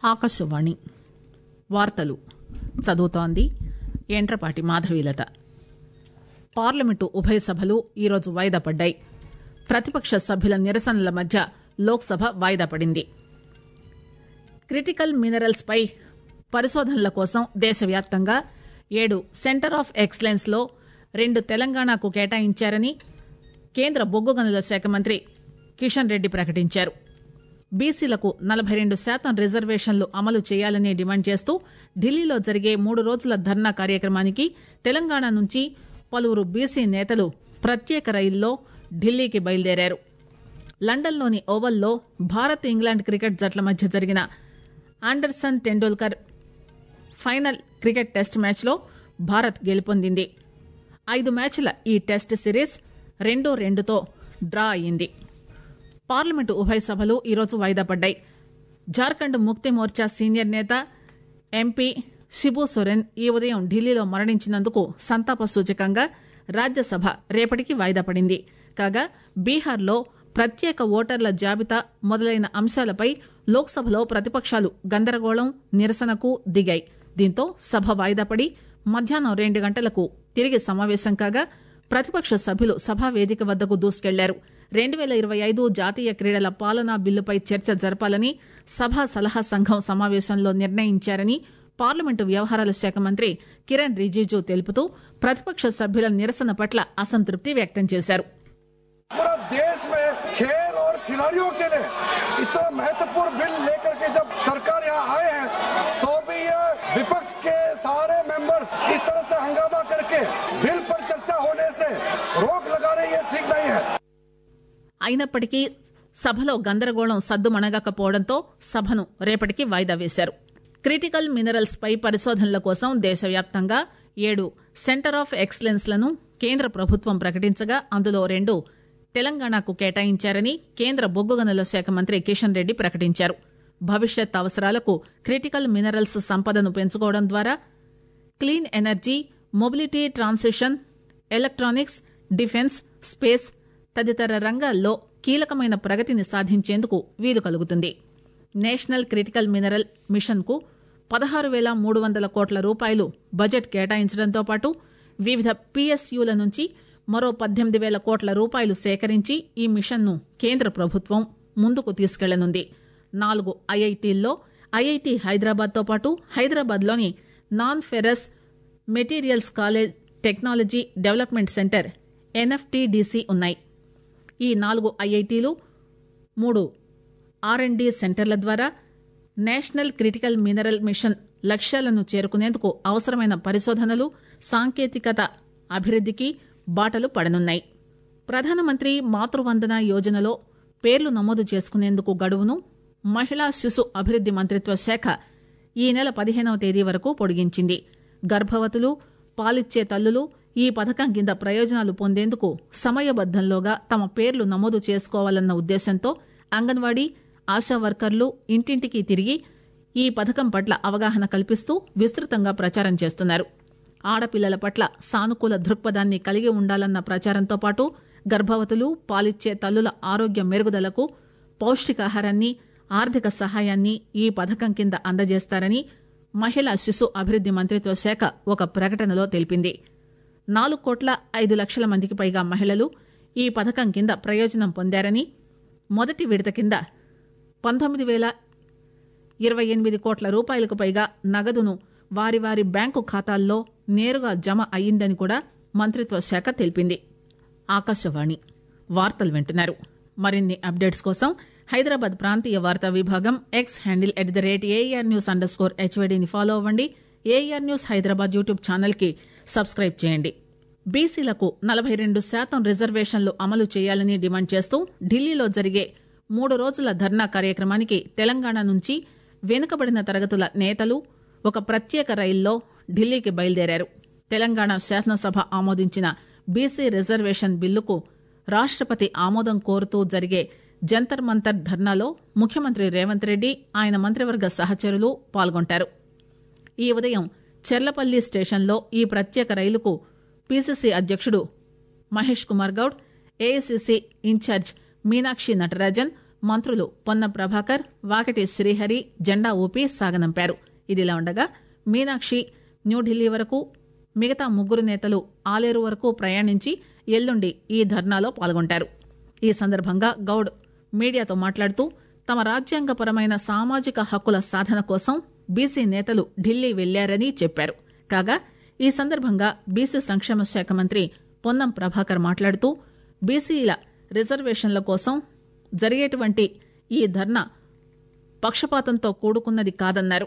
ఆకాశవాణి వార్తలు చదువుతోంది ఎంట్రపాటి మాధవీలత పార్లమెంటు ఉభయ సభలు ఈరోజు వాయిదా పడ్డాయి ప్రతిపక్ష సభ్యుల నిరసనల మధ్య లోక్సభ వాయిదా పడింది క్రిటికల్ మినరల్స్ పై పరిశోధనల కోసం దేశవ్యాప్తంగా ఏడు సెంటర్ ఆఫ్ ఎక్సలెన్స్ లో రెండు తెలంగాణకు కేటాయించారని కేంద్ర బొగ్గు గనుల శాఖ మంత్రి కిషన్ రెడ్డి ప్రకటించారు బీసీలకు నలభై రెండు శాతం రిజర్వేషన్లు అమలు చేయాలని డిమాండ్ చేస్తూ ఢిల్లీలో జరిగే మూడు రోజుల ధర్నా కార్యక్రమానికి తెలంగాణ నుంచి పలువురు బీసీ నేతలు ప్రత్యేక రైల్లో ఢిల్లీకి బయలుదేరారు లండన్లోని ఓవల్లో భారత్ ఇంగ్లాండ్ క్రికెట్ జట్ల మధ్య జరిగిన Anderson Tendulkar final cricket test మ్యాచ్లో భారత్ గెలుపొందింది ఐదు మ్యాచ్ల ఈ టెస్ట్ సిరీస్ రెండు రెండుతో డ్రా అయింది పార్లమెంటు ఉభయ సభలు ఈరోజు వాయిదా పడ్డాయి జార్ఖండ్ ముక్తి మోర్చా సీనియర్ నేత ఎంపీ శిబు సొరెన్ ఈ ఉదయం ఢిల్లీలో మరణించినందుకు సంతాప సూచకంగా రాజ్యసభ రేపటికి వాయిదా పడింది కాగా బీహార్లో ప్రత్యేక ఓటర్ల జాబితా మొదలైన అంశాలపై లోక్సభలో ప్రతిపక్షాలు గందరగోళం నిరసనకు దిగాయి దీంతో సభ వాయిదా పడి మధ్యాహ్నం రెండు గంటలకు తిరిగి సమావేశం కాగా ప్రతిపక్ష సభ్యులు సభా వేదిక వద్దకు దూసుకెళ్లారు రెండు పేల ఇరవై ఐదు జాతీయ క్రీడల పాలనా బిల్లుపై చర్చ జరపాలని సభా సలహా సంఘం సమావేశంలో నిర్ణయించారని పార్లమెంటు వ్యవహారాల శాఖ మంత్రి కిరణ్ రిజిజు తెలుపుతూ ప్రతిపక్ష సభ్యుల నిరసన పట్ల అసంతృప్తి వ్యక్తం చేశారు पूरा देश में खेल और खिलाड़ियों के लिए इतना महत्वपूर्ण बिल लेकर के जब सरकार यहाँ आए हैं तो भी ये विपक्ष के सारे मेंबर्स इस तरह से हंगामा करके बिल पर चर्चा होने से रोक लगा रहे ये ठीक नहीं है అయినప్పటికీ సభలో గందరగోళం సద్దుమణగకపోవడంతో సభను రేపటికి వాయిదా వేశారు క్రిటికల్ మినరల్స్ పై పరిశోధనల కోసం దేశవ్యాప్తంగా ఏడు సెంటర్ ఆఫ్ ఎక్సలెన్స్ లను కేంద్ర ప్రభుత్వం ప్రకటించగా అందులో రెండు తెలంగాణకు కేటాయించారని కేంద్ర బొగ్గు గనుల శాఖ మంత్రి కిషన్ రెడ్డి ప్రకటించారు భవిష్యత్ అవసరాలకు క్రిటికల్ మినరల్స్ సంపదను పెంచుకోవడం ద్వారా clean energy mobility transition electronics defence space తదితర రంగాల్లో కీలకమైన ప్రగతిని సాధించేందుకు వీలు కలుగుతుంది నేషనల్ క్రిటికల్ మినరల్ మిషన్ కు పదహారు వేల మూడు వందల కోట్ల రూపాయలు బడ్జెట్ కేటాయించడంతో పాటు వివిధ పిఎస్యుల నుంచి మరో పద్దెనిమిది వేల కోట్ల రూపాయలు సేకరించి ఈ మిషన్ను కేంద్ర ప్రభుత్వం ముందుకు తీసుకెళ్లనుంది నాలుగు ఐఐటీల్లో ఐఐటి హైదరాబాద్తో పాటు హైదరాబాద్లోని non ferrous materials college technology development centre NFTDC ఉన్నాయి ఈ నాలుగు ఐఐటీలు మూడు ఆర్ అండ్ డి సెంటర్ల ద్వారా నేషనల్ క్రిటికల్ మినరల్ మిషన్ లక్ష్యాలను చేరుకునేందుకు అవసరమైన పరిశోధనలు సాంకేతికత అభివృద్ధికి బాటలు పడనున్నాయి ప్రధానమంత్రి మాతృవందన యోజనలో పేర్లు నమోదు చేసుకునేందుకు గడువును మహిళా శిశు అభివృద్ది మంత్రిత్వ శాఖ ఈ నెల పదిహేనవ తేదీ వరకు పొడిగించింది గర్భవతులు పాలిచ్చే తల్లులు ఈ పథకం కింద ప్రయోజనాలు పొందేందుకు సమయబద్దంలోగా తమ పేర్లు నమోదు చేసుకోవాలన్న ఉద్దేశంతో అంగన్వాడీ ఆశా వర్కర్లు ఇంటింటికి తిరిగి ఈ పథకం పట్ల అవగాహన కల్పిస్తూ విస్తృతంగా ప్రచారం చేస్తున్నారు ఆడపిల్లల పట్ల సానుకూల దృక్పథాన్ని కలిగి ఉండాలన్న ప్రచారంతో పాటు గర్భవతులు పాలిచ్చే తల్లుల ఆరోగ్య మెరుగుదలకు పౌష్టికాహారాన్ని ఆర్థిక సహాయాన్ని ఈ పథకం కింద అందజేస్తారని మహిళా శిశు అభివృద్ది మంత్రిత్వ శాఖ ఒక ప్రకటనలో తెలిపింది నాలుగు కోట్ల ఐదు లక్షల మందికి పైగా మహిళలు ఈ పథకం కింద ప్రయోజనం పొందారని మొదటి విడత కింద పంతొమ్మిది వేల ఇరవై ఎనిమిది కోట్ల రూపాయలకు పైగా నగదును వారి వారి బ్యాంకు ఖాతాల్లో నేరుగా జమ అయ్యిందని కూడా మంత్రిత్వ శాఖ తెలిపింది ఆకాశవాణి వార్తలు వింటున్నారు మరిన్ని అప్డేట్స్ కోసం హైదరాబాద్ ప్రాంతీయ వార్తా విభాగం X handle at the rate A R news under score follow అవ్వండి A R news Hyderabad YouTube channel కి సబ్స్క్రైబ్ చేయండి బీసీలకు నలభై రెండు శాతం రిజర్వేషన్లు అమలు చేయాలని డిమాండ్ చేస్తూ ఢిల్లీలో జరిగే మూడు రోజుల ధర్నా కార్యక్రమానికి తెలంగాణ నుంచి వెనుకబడిన తరగతుల నేతలు ఒక ప్రత్యేక రైల్లో ఢిల్లీకి బయలుదేరారు తెలంగాణ శాసనసభ ఆమోదించిన బీసీ రిజర్వేషన్ బిల్లుకు రాష్టపతి ఆమోదం కోరుతూ జరిగే జంతర్ మంతర్ ధర్నాలో ముఖ్యమంత్రి రేవంత్ రెడ్డి ఆయన మంత్రివర్గ సహచరులు పాల్గొంటారు ఈ ఉదయం చెర్లపల్లి స్టేషన్లో ఈ ప్రత్యేక రైలుకు పీసీసీ అధ్యక్షుడు మహేష్ కుమార్ గౌడ్ ఏఐసీసీ ఇన్ఛార్జ్ మీనాక్షి నటరాజన్ మంత్రులు పొన్న ప్రభాకర్ వాకటి శ్రీహరి జెండా ఊపి సాగనంపారు ఇదిలా ఉండగా మీనాక్షి న్యూఢిల్లీ వరకు మిగతా ముగ్గురు నేతలు ఆలేరు వరకు ప్రయాణించి ఎల్లుండి ఈ ధర్నాలో పాల్గొంటారు ఈ సందర్భంగా గౌడ్ మీడియాతో మాట్లాడుతూ తమ రాజ్యాంగపరమైన సామాజిక హక్కుల సాధన కోసం బీసీ నేతలు ఢిల్లీ వెళ్లారని చెప్పారు కాగా ఈ సందర్భంగా బీసీ సంక్షేమ శాఖ మంత్రి పొన్నం ప్రభాకర్ మాట్లాడుతూ బీసీల రిజర్వేషన్ల కోసం జరిగేటువంటి ఈ ధర్నా పక్షపాతంతో కూడుకున్నది కాదన్నారు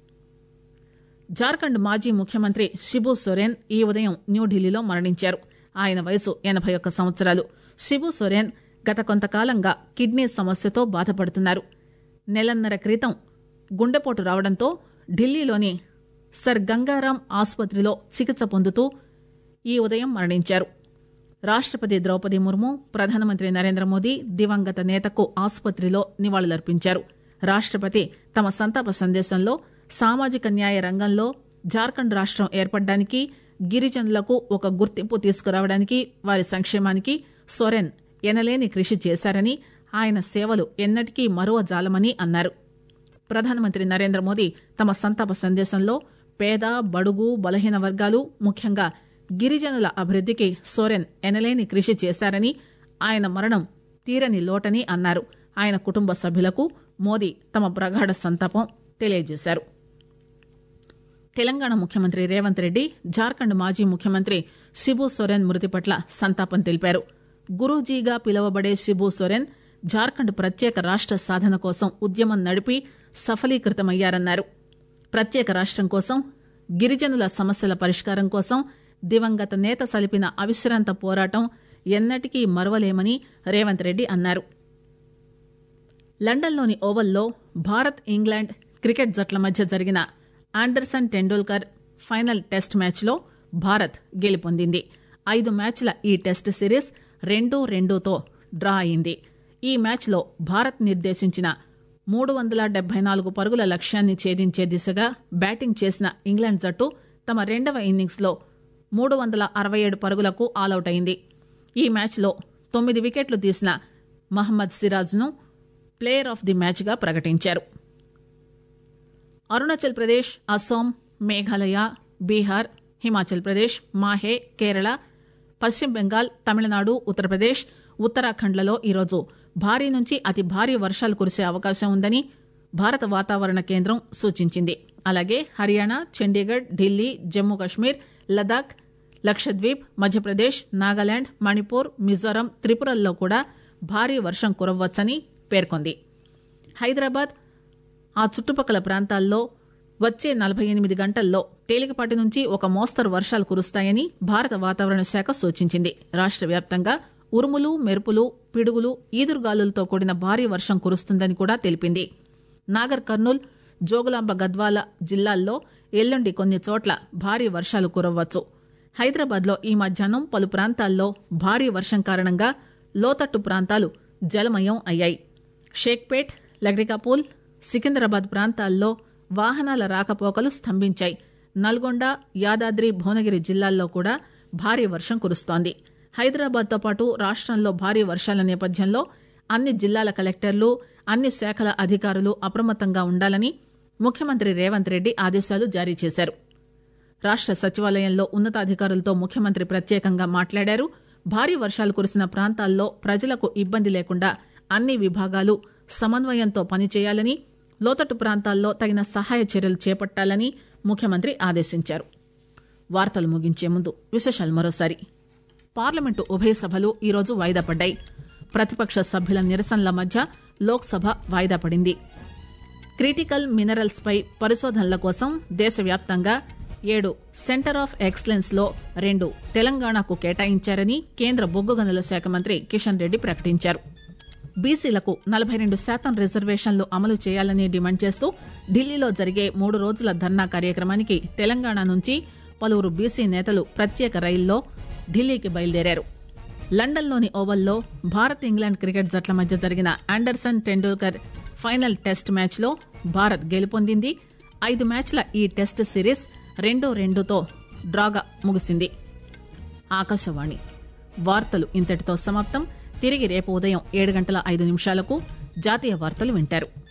జార్ఖండ్ మాజీ ముఖ్యమంత్రి షిబు సొరెన్ ఈ ఉదయం న్యూఢిల్లీలో మరణించారు ఆయన వయసు ఎనభై ఒక్క సంవత్సరాలు షిబు సొరెన్ గత కొంతకాలంగా కిడ్నీ సమస్యతో బాధపడుతున్నారు నెలన్నర క్రితం గుండెపోటు రావడంతో ఢిల్లీలోని సర్ గంగారాం ఆసుపత్రిలో చికిత్స పొందుతూ ఈ ఉదయం మరణించారు రాష్టపతి ద్రౌపది ముర్ము ప్రధానమంత్రి నరేంద్ర మోదీ దివంగత నేతకు ఆసుపత్రిలో నివాళులర్పించారు రాష్టపతి తమ సంతాప సందేశంలో సామాజిక న్యాయ రంగంలో జార్ఖండ్ రాష్టం ఏర్పడడానికి గిరిజనులకు ఒక గుర్తింపు తీసుకురావడానికి వారి సంక్షేమానికి సొరెన్ ఎనలేని కృషి చేశారని ఆయన సేవలు ఎన్నటికీ మరువజాలమని అన్నారు ప్రధానమంత్రి నరేంద్ర మోదీ తమ సంతాప సందేశంలో పేద బడుగు బలహీన వర్గాలు ముఖ్యంగా గిరిజనుల అభివృద్దికి సోరెన్ ఎనలేని కృషి చేశారని ఆయన మరణం తీరని లోటని అన్నారు ఆయన కుటుంబ సభ్యులకు మోదీ తమ ప్రగాఢ సంతాపం తెలియజేశారు తెలంగాణ ముఖ్యమంత్రి రేవంత్ రెడ్డి జార్ఖండ్ మాజీ ముఖ్యమంత్రి శిబు సోరెన్ మృతి పట్ల సంతాపం తెలిపారు గురూజీగా పిలువబడే శిబు సోరెన్ జార్ఖండ్ ప్రత్యేక రాష్ట సాధన కోసం ఉద్యమం నడిపి సఫలీకృతమయ్యారన్నారు ప్రత్యేక రాష్టం కోసం గిరిజనుల సమస్యల పరిష్కారం కోసం దివంగత నేత సలిపిన అవిశ్రాంత పోరాటం ఎన్నటికీ మరవలేమని రేవంత్ రెడ్డి అన్నారు లండన్లోని ఓవల్లో భారత్ ఇంగ్లాండ్ క్రికెట్ జట్ల మధ్య జరిగిన ఆండర్సన్ టెండూల్కర్ ఫైనల్ టెస్ట్ మ్యాచ్లో భారత్ గెలుపొందింది ఐదు మ్యాచ్ల ఈ టెస్ట్ సిరీస్ రెండు రెండుతో డ్రా అయింది ఈ మ్యాచ్లో భారత్ నిర్దేశించిన మూడు వందల డెబ్బై నాలుగు పరుగుల లక్ష్యాన్ని ఛేదించే దిశగా బ్యాటింగ్ చేసిన ఇంగ్లాండ్ జట్టు తమ రెండవ ఇన్నింగ్స్లో మూడు వందల అరవై ఏడు పరుగులకు ఆలౌట్ అయింది ఈ మ్యాచ్లో తొమ్మిది వికెట్లు తీసిన మహమ్మద్ సిరాజ్ను ప్లేయర్ ఆఫ్ ది మ్యాచ్గా ప్రకటించారు అరుణాచల్ ప్రదేశ్ అస్సాం మేఘాలయ బీహార్ హిమాచల్ ప్రదేశ్ మాహే కేరళ పశ్చిమ బెంగాల్ తమిళనాడు ఉత్తరప్రదేశ్ ఉత్తరాఖండ్లలో ఈరోజు భారీ నుంచి అతి భారీ వర్షాలు కురిసే అవకాశం ఉందని భారత వాతావరణ కేంద్రం సూచించింది అలాగే హర్యానా చండీగఢ్ ఢిల్లీ జమ్మూ కశ్మీర్ లదాఖ్ లక్షద్వీప్ మధ్యప్రదేశ్ నాగాలాండ్ మణిపూర్ మిజోరం త్రిపురల్లో కూడా భారీ వర్షం కురవ్వచ్చని పేర్కొంది హైదరాబాద్ ఆ చుట్టుపక్కల ప్రాంతాల్లో వచ్చే నలభై ఎనిమిది గంటల్లో తేలికపాటి నుంచి ఒక మోస్తరు వర్షాలు కురుస్తాయని భారత వాతావరణ శాఖ సూచించింది రాష్ట వ్యాప్తంగా ఉరుములు మెరుపులు పిడుగులు ఈదురుగాలులతో కూడిన భారీ వర్షం కురుస్తుందని కూడా తెలిపింది నాగర్ కర్నూల్ జోగులాంబ గద్వాల జిల్లాల్లో ఎల్లుండి కొన్ని చోట్ల భారీ వర్షాలు కురవ్వచ్చు హైదరాబాద్లో ఈ మధ్యాహ్నం పలు ప్రాంతాల్లో భారీ వర్షం కారణంగా లోతట్టు ప్రాంతాలు జలమయం అయ్యాయి షేక్పేట్ లగ్డికాపూల్ సికింద్రాబాద్ ప్రాంతాల్లో వాహనాల రాకపోకలు స్తంభించాయి నల్గొండ యాదాద్రి భువనగిరి జిల్లాల్లో కూడా భారీ వర్షం కురుస్తోంది హైదరాబాద్తో పాటు రాష్టంలో భారీ వర్షాల నేపథ్యంలో అన్ని జిల్లాల కలెక్టర్లు అన్ని శాఖల అధికారులు అప్రమత్తంగా ఉండాలని ముఖ్యమంత్రి రేవంత్ రెడ్డి ఆదేశాలు జారీ చేశారు రాష్ట సచివాలయంలో ఉన్నతాధికారులతో ముఖ్యమంత్రి ప్రత్యేకంగా మాట్లాడారు భారీ వర్షాలు కురిసిన ప్రాంతాల్లో ప్రజలకు ఇబ్బంది లేకుండా అన్ని విభాగాలు సమన్వయంతో పనిచేయాలని లోతట్టు ప్రాంతాల్లో తగిన సహాయ చర్యలు చేపట్టాలని ముఖ్యమంత్రి ఆదేశించారు వార్తలు ముగించే ముందు విశేషాలు మరోసారి పార్లమెంటు ఉభయ సభలు ఈరోజు వాయిదా పడ్డాయి ప్రతిపక్ష సభ్యుల నిరసనల మధ్య లోక్సభ వాయిదా పడింది క్రిటికల్ మినరల్స్ పై పరిశోధనల కోసం దేశవ్యాప్తంగా ఏడు సెంటర్ ఆఫ్ ఎక్సలెన్స్ లో రెండు తెలంగాణకు కేటాయించారని కేంద్ర బొగ్గు గనుల శాఖ మంత్రి కిషన్ రెడ్డి ప్రకటించారు బీసీలకు నలభై రెండు శాతం రిజర్వేషన్లు అమలు చేయాలని డిమాండ్ చేస్తూ ఢిల్లీలో జరిగే మూడు రోజుల ధర్నా కార్యక్రమానికి తెలంగాణ నుంచి పలువురు బీసీ నేతలు ప్రత్యేక రైల్లో ఢిల్లీకి బయలుదేరారు లండన్లోని ఓవల్లో భారత్ ఇంగ్లాండ్ క్రికెట్ జట్ల మధ్య జరిగిన ఆండర్సన్ టెండూల్కర్ ఫైనల్ టెస్ట్ మ్యాచ్లో భారత్ గెలుపొందింది ఐదు మ్యాచ్ల ఈ టెస్ట్ సిరీస్ రెండు రెండుతో డ్రాగా ముగిసింది ఆకాశవాణి వార్తలు ఇంతటితో సమాప్తం తిరిగి రేపు ఉదయం ఏడు గంటల ఐదు నిమిషాలకు జాతీయ వార్తలు వింటారు